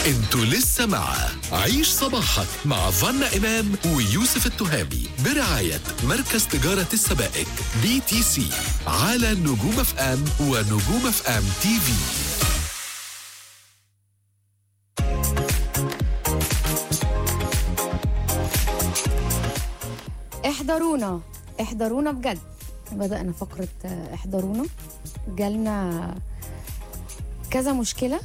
انتوا لسه مع عيش صباحك مع فنا إمام ويوسف التهامي برعاية مركز تجارة السبائك بي تي سي على نجوم اف ام ونجوم اف ام تي في احضرونا احضرونا بجد بدأنا فقرة آه، احضرونا جالنا كذا مشكلة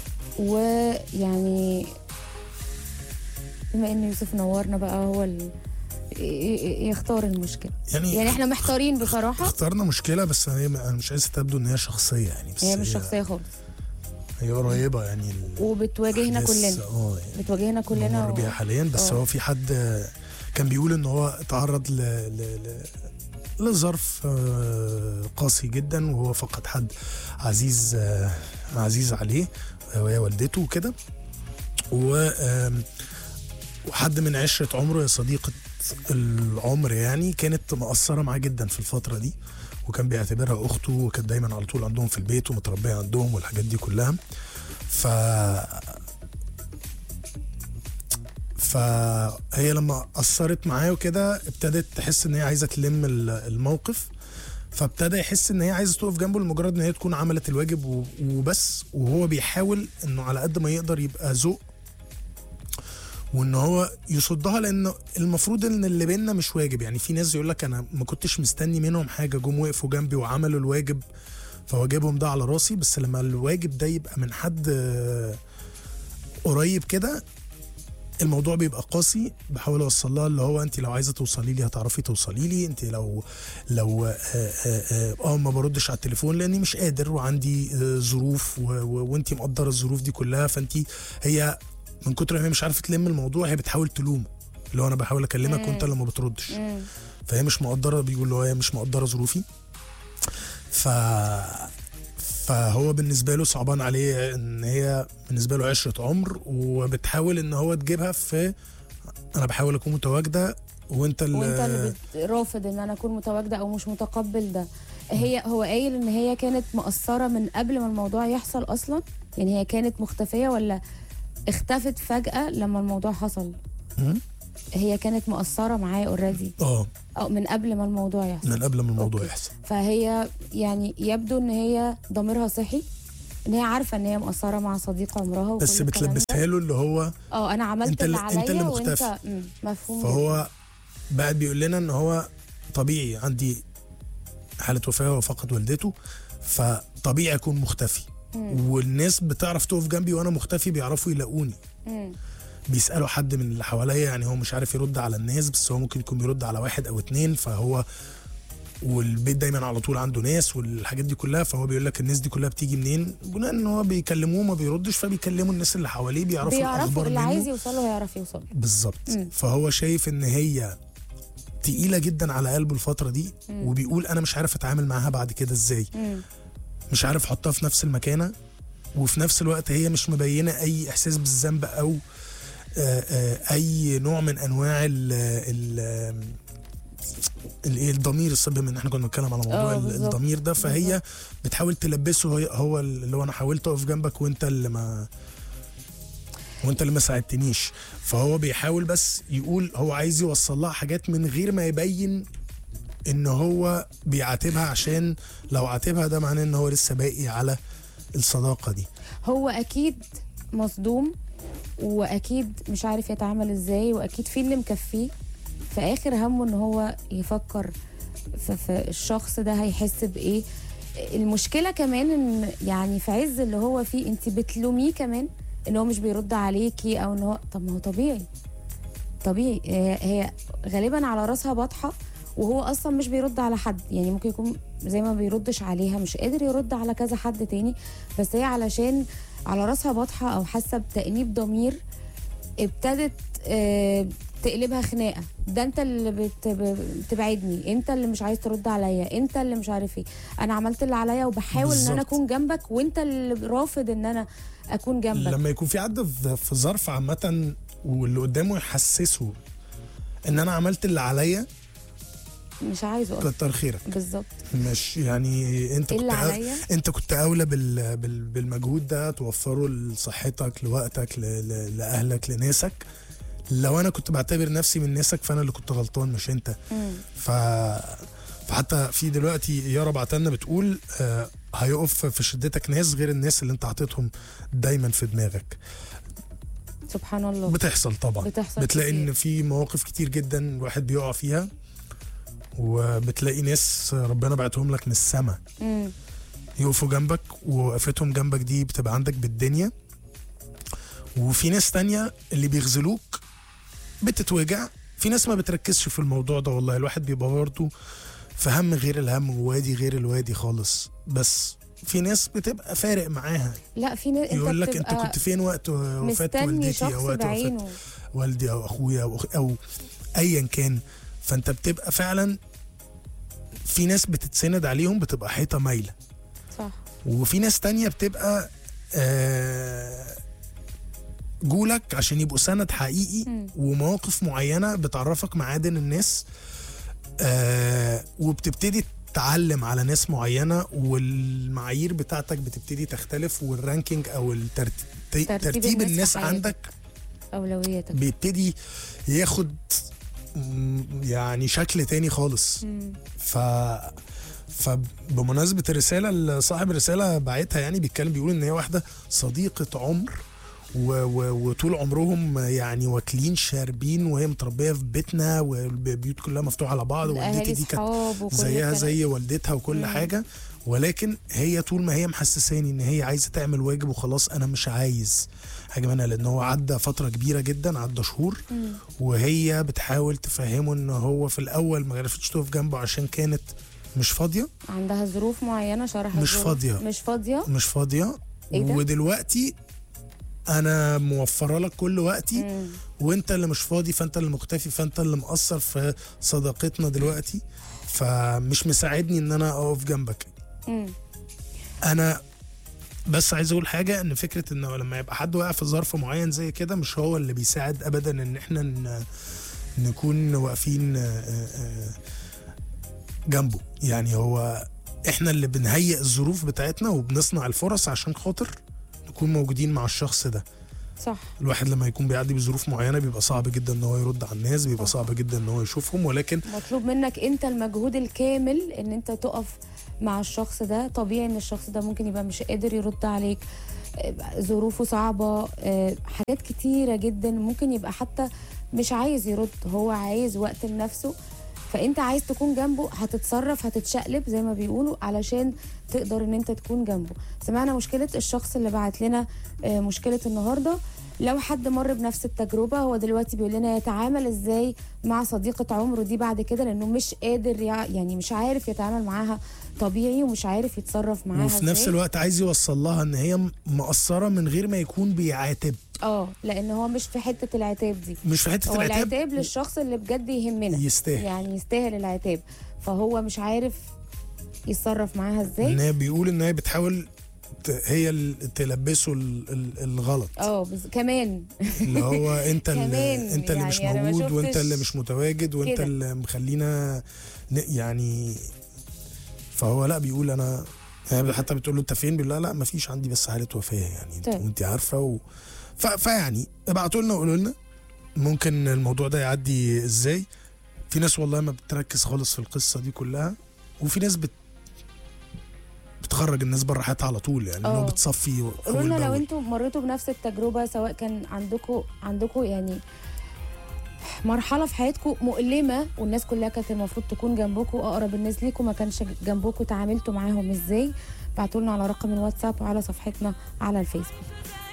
ويعني بما ان يوسف نورنا بقى هو ال... ي- ي- يختار المشكلة يعني, يعني احنا محتارين بصراحة اخترنا مشكله بس هي انا مش عايز تبدو ان هي شخصيه يعني بس هي مش شخصية خالص هي قريبه يعني ال- وبتواجهنا الأحداث، كلنا اه يعني بتواجهنا كلنا بنمر و... بيها حاليا بس آه. هو في حد كان بيقول ان هو تعرض ل... ل... ل... لظرف آه، قاسي جدا وهو فقد حد عزيز آه، عزيز عليه آه، وهي والدته وكده و آم، وحد من عشرة عمره يا صديقة العمر يعني كانت مقصرة معاه جدا في الفترة دي وكان بيعتبرها أخته وكانت دايما على طول عندهم في البيت ومتربية عندهم والحاجات دي كلها ف فهي لما قصرت معاه وكده ابتدت تحس ان هي عايزه تلم ال- الموقف فابتدى يحس ان هي عايزه تقف جنبه لمجرد ان هي تكون عملت الواجب و- وبس وهو بيحاول انه على قد ما يقدر يبقى ذوق وان هو يصدها لان المفروض ان اللي بينا مش واجب يعني في ناس يقول لك انا ما كنتش مستني منهم حاجه جم وقفوا جنبي وعملوا الواجب فواجبهم ده على راسي بس لما الواجب ده يبقى من حد آه، قريب كده الموضوع بيبقى قاسي بحاول اوصل لها اللي هو انت لو عايزه توصلي لي هتعرفي توصلي لي انت لو لو اه, آه, آه, آه ما بردش على التليفون لاني مش قادر وعندي آه ظروف و- و- وانت مقدره الظروف دي كلها فانت هي من كتر ما هي مش عارفه تلم الموضوع هي بتحاول تلومه اللي هو انا بحاول اكلمك وانت اللي ما بتردش مم. فهي مش مقدره بيقول له هي مش مقدره ظروفي ف فهو بالنسبه له صعبان عليه ان هي بالنسبه له عشره عمر وبتحاول ان هو تجيبها في انا بحاول اكون متواجده وانت اللي وانت اللي بت- رافض ان انا اكون متواجده او مش متقبل ده هي هو قايل ان هي كانت مقصره من قبل ما الموضوع يحصل اصلا يعني هي كانت مختفيه ولا اختفت فجاه لما الموضوع حصل مم. هي كانت مقصره معاه اوريدي اه او من قبل ما الموضوع يحصل من قبل ما الموضوع أوكي. يحصل فهي يعني يبدو ان هي ضميرها صحي ان هي عارفه ان هي مقصره مع صديق عمرها وكل بس الكلام ده. بتلبسها له اللي هو اه انا عملت أنت اللي اللي- عليا أنت اللي وانت مختفي. مم، مفهوم فهو بعد بيقول لنا ان هو طبيعي عندي حاله وفاه وفقد والدته فطبيعي اكون مختفي والناس بتعرف تقف جنبي وانا مختفي بيعرفوا يلاقوني مم. بيسالوا حد من اللي حواليا يعني هو مش عارف يرد على الناس بس هو ممكن يكون بيرد على واحد او اتنين فهو والبيت دايما على طول عنده ناس والحاجات دي كلها فهو بيقول لك الناس دي كلها بتيجي منين بناء ان هو بيكلموه ما بيردش فبيكلموا الناس اللي حواليه بيعرفوا بيعرفوا الاخبار اللي منه عايز يوصله هيعرف يوصل بالظبط مم. فهو شايف ان هي تقيله جدا على قلبه الفتره دي وبيقول انا مش عارف اتعامل معاها بعد كده ازاي مم. مش عارف احطها في نفس المكانه وفي نفس الوقت هي مش مبينه اي احساس بالذنب او آه، آه، اي نوع من انواع ال ال الايه الضمير السبب ان احنا كنا بنتكلم على موضوع آه، ال- بالظبط. الضمير ده فهي بتحاول تلبسه هي- هو اللي هو انا حاولت اقف جنبك وانت اللي ما وانت اللي ما ساعدتنيش فهو بيحاول بس يقول هو عايز يوصل لها حاجات من غير ما يبين ان هو بيعاتبها عشان لو عاتبها ده معناه ان هو لسه باقي على الصداقه دي هو اكيد مصدوم واكيد مش عارف يتعامل ازاي واكيد في اللي مكفيه في اخر همه ان هو يفكر في, في الشخص ده هيحس بايه المشكله كمان ان يعني في عز اللي هو فيه انت بتلوميه كمان ان هو مش بيرد عليكي او ان هو طب ما هو طبيعي طبيعي هي, هي غالبا على راسها بطحه وهو اصلا مش بيرد على حد يعني ممكن يكون زي ما بيردش عليها مش قادر يرد على كذا حد تاني بس هي علشان على راسها بطحه او حاسه بتانيب ضمير ابتدت آه، تقلبها خناقه ده انت اللي بت- ب- بتبعدني انت اللي مش عايز ترد عليا انت اللي مش عارف ايه انا عملت اللي عليا وبحاول ان انا بالظبط. اكون جنبك وانت اللي رافض ان انا اكون جنبك لما يكون في حد في- في ظرف عامه واللي قدامه يحسسه ان انا عملت اللي عليا مش عايزه أصلاً. كتر خيرك بالظبط مش يعني انت إيه كنت اللي أو... عليا انت كنت اولى بال... بال... بالمجهود ده توفره لصحتك لوقتك ل... ل... لاهلك لناسك لو انا كنت بعتبر نفسي من ناسك فانا اللي كنت غلطان مش انت مم. ف فحتى في دلوقتي يارا بعتلنا بتقول آه هيقف في شدتك ناس غير الناس اللي انت حاططهم دايما في دماغك سبحان الله بتحصل طبعا بتحصل بتلاقي كتير. ان في مواقف كتير جدا الواحد بيقع فيها وبتلاقي ناس ربنا بعتهم لك من السما مم. يقفوا جنبك ووقفتهم جنبك دي بتبقى عندك بالدنيا وفي ناس تانية اللي بيغزلوك بتتوجع في ناس ما بتركزش في الموضوع ده والله الواحد بيبقى برضه في هم غير الهم ووادي غير الوادي خالص بس في ناس بتبقى فارق معاها لا في ناس يقول لك انت بتبقى كنت فين وقت وفاة مستني والدتي شخص او وقت وفاة بعينه والدي او اخويا او أخ- او ايا كان فانت بتبقى فعلا في ناس بتتسند عليهم بتبقى حيطه مايله صح وفي ناس تانية بتبقى آه، جولك عشان يبقوا سند حقيقي مم. ومواقف معينة بتعرفك معادن الناس آه، وبتبتدي تتعلم على ناس معينة والمعايير بتاعتك بتبتدي تختلف والرانكينج او الترتيب ترتيب ترتيب الناس الناس في حياتك. عندك اولوياتك بيبتدي ياخد مم، يعني شكل تاني خالص مم. ف فبمناسبة الرسالة اللي صاحب الرسالة باعتها يعني بيتكلم بيقول ان هي واحدة صديقة عمر و و وطول عمرهم يعني واكلين شاربين وهي متربية في بيتنا والبيوت كلها مفتوحة على بعض والدتي الاهالي دي كانت صحاب وكل زيها الكلام. زي والدتها وكل مم. حاجة ولكن هي طول ما هي محسساني ان هي عايزة تعمل واجب وخلاص انا مش عايز حاجة منها لان هو عدى فترة كبيرة جدا عدى شهور مم. وهي بتحاول تفهمه ان هو في الاول ما عرفتش تقف جنبه عشان كانت مش فاضيه عندها ظروف معينه شرحت مش ظروف. فاضية. مش فاضيه مش فاضيه إيه ده؟ ودلوقتي انا موفره لك كل وقتي مم. وانت اللي مش فاضي فانت اللي مختفي فانت اللي مقصر في صداقتنا دلوقتي فمش مساعدني ان انا اقف جنبك مم. انا بس عايز اقول حاجه ان فكره انه لما يبقى حد واقع في ظرف معين زي كده مش هو اللي بيساعد ابدا ان احنا ن- نكون واقفين آه، آه، جنبه يعني هو احنا اللي بنهيئ الظروف بتاعتنا وبنصنع الفرص عشان خاطر نكون موجودين مع الشخص ده صح الواحد لما يكون بيعدي بظروف معينه بيبقى صعب جدا ان هو يرد على الناس بيبقى صح. صعب جدا ان هو يشوفهم ولكن مطلوب منك انت المجهود الكامل ان انت تقف مع الشخص ده طبيعي ان الشخص ده ممكن يبقى مش قادر يرد عليك آه، ظروفه صعبة آه، حاجات كتيرة جدا ممكن يبقى حتى مش عايز يرد هو عايز وقت لنفسه فانت عايز تكون جنبه هتتصرف هتتشقلب زي ما بيقولوا علشان تقدر ان انت تكون جنبه سمعنا مشكلة الشخص اللي بعت لنا آه، مشكلة النهاردة لو حد مر بنفس التجربة هو دلوقتي بيقول لنا يتعامل ازاي مع صديقة عمره دي بعد كده لانه مش قادر يع- يعني مش عارف يتعامل معاها طبيعي ومش عارف يتصرف معاها وفي نفس ازاي. الوقت عايز يوصل لها ان هي مقصره من غير ما يكون بيعاتب اه لان هو مش في حتة العتاب دي مش في حته هو العتاب العتاب للشخص اللي بجد يهمنا يستاهل يعني يستاهل العتاب فهو مش عارف يتصرف معاها ازاي ان هي بيقول ان هي بتحاول ت- هي اللي تلبسه ال- ال- الغلط اه بس كمان اللي هو انت اللي كمان انت اللي مش يعني أنا ما موجود وانت شفتش اللي مش متواجد وانت كده. اللي مخلينا ن- يعني فهو لا بيقول انا يعني حتى بتقول له انت فين بيقول لا لا ما فيش عندي بس حاله وفاه يعني انت طيب. وانت عارفه و... ف... فيعني ابعتوا لنا وقولوا لنا ممكن الموضوع ده يعدي ازاي في ناس والله ما بتركز خالص في القصه دي كلها وفي ناس بت بتخرج الناس بره حياتها على طول يعني اللي هو اه. بتصفي قولوا أول لنا لو بأول. انتوا مريتوا بنفس التجربه سواء كان عندكم عندكم يعني مرحله في حياتكم مؤلمه والناس كلها كانت المفروض تكون جنبكم اقرب الناس ليكم ما كانش جنبكم تعاملتوا معاهم ازاي بعتوا لنا على رقم الواتساب وعلى صفحتنا على الفيسبوك